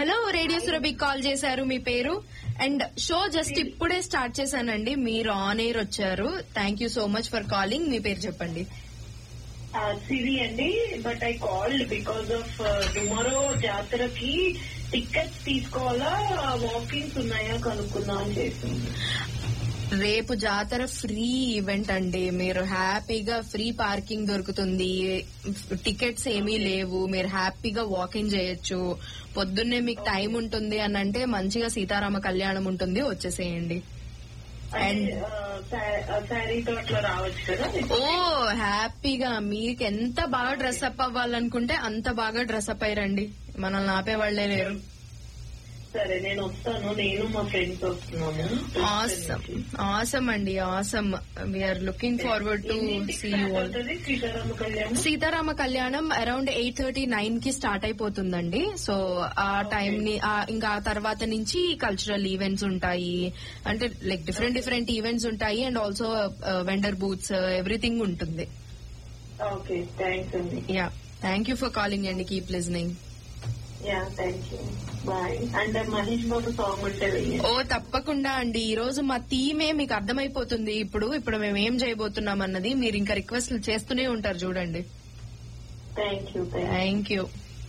hello radio సురభికి call చేశారు మీ పేరు అండ్ షో జస్ట్ ఇప్పుడే స్టార్ట్ చేశానండి మీరు ఆన్ ఎయిర్ వచ్చారు thank you so much for calling మీ పేరు చెప్పండి సిరి అండి but I called because of tomorrow జాతరకి టికెట్స్ తీసుకోవాలా వాకింగ్స్ ఉన్నాయా కనుక్కుందాం అని చేసింది రేపు జాతర ఫ్రీ ఈవెంట్ అండి మీరు హ్యాపీగా ఫ్రీ పార్కింగ్ దొరుకుతుంది టికెట్స్ ఏమీ లేవు మీరు హ్యాపీగా వాకింగ్ చేయొచ్చు పొద్దున్నే మీకు టైం ఉంటుంది అని అంటే మంచిగా సీతారామ కళ్యాణం ఉంటుంది వచ్చేసేయండి అండ్ శారీతో అట్లా రావచ్చు కదా ఓ హ్యాపీగా మీకు ఎంత బాగా డ్రెస్ అప్ అవ్వాలనుకుంటే అంత బాగా డ్రెస్ అప్ అయ్యండి మనల్ని ఆపేవాళ్లే లేరు సరే నేను వస్తాను నేను మా ఫ్రెండ్స్ వస్తున్నాము ఆసమ్ ఆసమ్ అండి awesome we're looking forward to ఎన్నింటికి సీ start ఆల్ అవుతుంది Sitarama Kalyanam Sitarama Kalyanam around eight thirty nine కి స్టార్ట్ అయిపోతుందండి సో ఆ టైం ని ఆ- ఇంకా ఆ తర్వాత నుంచి కల్చరల్ ఈవెంట్స్ ఉంటాయి అంటే లైక్ డిఫరెంట్ డిఫరెంట్ ఈవెంట్స్ ఉంటాయి and also vendor booths everything ఉంటుంది ఓకే థ్యాంక్స్ అండి yeah thank you for calling అండి keep listening yeah thank you bye and Mahesh Babu song ఉంటే వెయ్యండి ఓ తప్పకుండా అండి ఈ రోజు మా థీమే మీకు అర్థమైపోతుంది ఇప్పుడు ఇప్పుడు మేము ఏం చేయబోతున్నాం అన్నది మీరు ఇంకా రిక్వెస్ట్ చేస్తూనే ఉంటారు చూడండి thank you thank thank you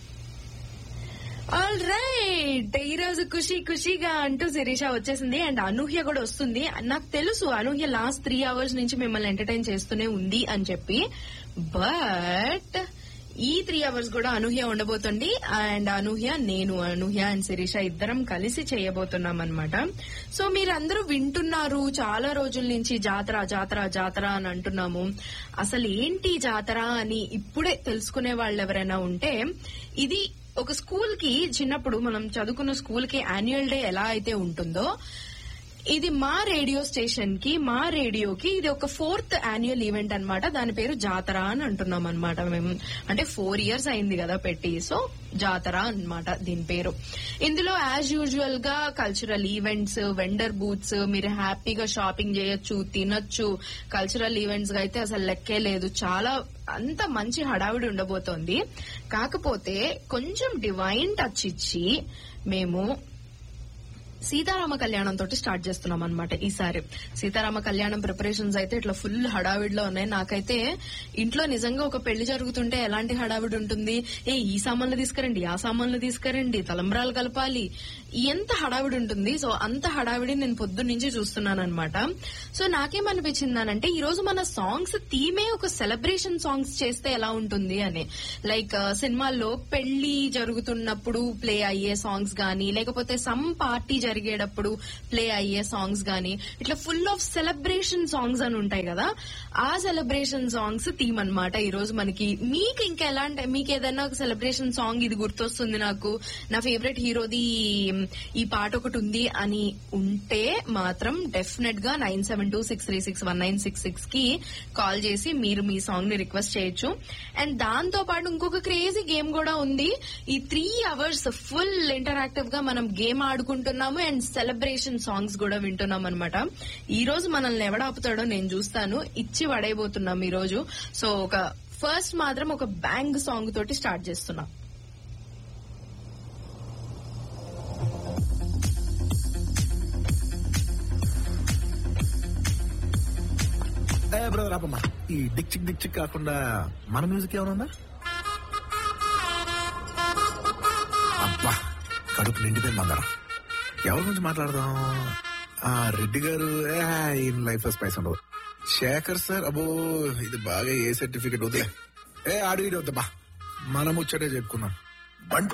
all right ఈ రోజు ఖుషి ఖుషిగా అంటూ శిరీష వచ్చేసింది అండ్ అనూహ్య కూడా వస్తుంది నాకు తెలుసు అనూహ్య లాస్ట్ త్రీ అవర్స్ నుంచి మిమ్మల్ని ఎంటర్టైన్ చేస్తూనే ఉంది అని చెప్పి బట్ ఈ త్రీ అవర్స్ కూడా అనూహ్య ఉండబోతుంది అండ్ అనూహ్య నేను అనూహ్య అండ్ శిరీష ఇద్దరం కలిసి చేయబోతున్నాం అనమాట సో మీరందరూ వింటున్నారు చాలా రోజుల నుంచి జాతర జాతర జాతర అని అంటున్నాము అసలు ఏంటి జాతర అని ఇప్పుడే తెలుసుకునే వాళ్ళు ఎవరైనా ఉంటే ఇది ఒక స్కూల్ కి చిన్నప్పుడు మనం చదువుకున్న స్కూల్ కి యాన్యువల్ డే ఎలా అయితే ఉంటుందో ఇది మా రేడియో స్టేషన్ కి మా రేడియోకి ఇది ఒక ఫోర్త్ యాన్యువల్ ఈవెంట్ అన్నమాట దాని పేరు జాతర అని అంటున్నాం అనమాట మేము అంటే ఫోర్ ఇయర్స్ అయింది కదా పెట్టి సో జాతర అన్నమాట దీని పేరు ఇందులో యాజ్ యూజువల్ గా కల్చరల్ ఈవెంట్స్ వెండర్ బూత్స్ మీరు హ్యాపీగా షాపింగ్ చేయొచ్చు తినొచ్చు కల్చరల్ ఈవెంట్స్ గా అయితే అసలు లెక్కే లేదు చాలా అంత మంచి హడావిడి ఉండబోతోంది కాకపోతే కొంచెం డివైన్ టచ్ ఇచ్చి మేము సీతారామ కళ్యాణం తోటి స్టార్ట్ చేస్తున్నాం అనమాట ఈసారి సీతారామ కళ్యాణం ప్రిపరేషన్స్ అయితే ఇట్లా ఫుల్ హడావిడిలో ఉన్నాయి నాకైతే ఇంట్లో నిజంగా ఒక పెళ్లి జరుగుతుంటే ఎలాంటి హడావిడి ఉంటుంది ఏ ఈ సామాన్లు తీసుకురండి ఆ సామాన్లు తీసుకురండి తలంబ్రాలు కలపాలి ఎంత హడావిడి ఉంటుంది సో అంత హడావిడి నేను పొద్దున్న నుంచి చూస్తున్నాను అనమాట సో నాకేమనిపించిందనంటే ఈ రోజు మన సాంగ్స్ థీమే ఒక సెలబ్రేషన్ సాంగ్స్ చేస్తే ఎలా ఉంటుంది అని లైక్ సినిమాల్లో పెళ్లి జరుగుతున్నప్పుడు ప్లే అయ్యే సాంగ్స్ గానీ లేకపోతే సమ్ పార్టీ జరిగేటప్పుడు ప్లే అయ్యే సాంగ్స్ గానీ ఇట్లా ఫుల్ ఆఫ్ సెలబ్రేషన్ సాంగ్స్ అని ఉంటాయి కదా ఆ సెలబ్రేషన్ సాంగ్స్ థీమ్ అన్నమాట ఈ రోజు మనకి మీకు ఇంకా ఎలాంటి మీకు ఏదైనా ఒక సెలబ్రేషన్ సాంగ్ ఇది గుర్తొస్తుంది నాకు నా ఫేవరెట్ హీరోది ఈ పాట ఒకటి ఉంది అని ఉంటే మాత్రం డెఫినెట్ గా nine seven two six three six one nine six six కి కాల్ చేసి మీరు మీ సాంగ్ ని రిక్వెస్ట్ చేయొచ్చు అండ్ దాంతో పాటు ఇంకొక క్రేజీ గేమ్ కూడా ఉంది ఈ త్రీ అవర్స్ ఫుల్ ఇంటరాక్టివ్ గా మనం గేమ్ ఆడుకుంటున్నాము అండ్ సెలబ్రేషన్ సాంగ్స్ కూడా వింటున్నాం అనమాట ఈ రోజు మనల్ని ఎవడాపుతాడో నేను చూస్తాను ఇచ్చి పడైపోతున్నాం ఈ రోజు సో ఒక ఫస్ట్ మాత్రం ఒక బ్యాంగ్ సాంగ్ తోటి స్టార్ట్ చేస్తున్నాం ఏ బ్రదర్ ఆపమ్మా ఈ డిక్ చిక్ డిక్ చిక్ కాకుండా మన మ్యూజిక్ ఏమైనా ఉందా అబ్బా కడుపు నిండిపోయింది అందరం ఎవరి గురించి మాట్లాడదాం ఆ రెడ్డి గారు ఏ, ఈయన లైఫ్ లో స్పైస్ ఉండవు శేఖర్ సార్ అబ్బో ఇది బాగా ఏ సర్టిఫికెట్ వదిలే ఏ ఆడు వీడి వద్దబ్బా మనం ముచ్చటే చెప్పుకున్నాం బంటు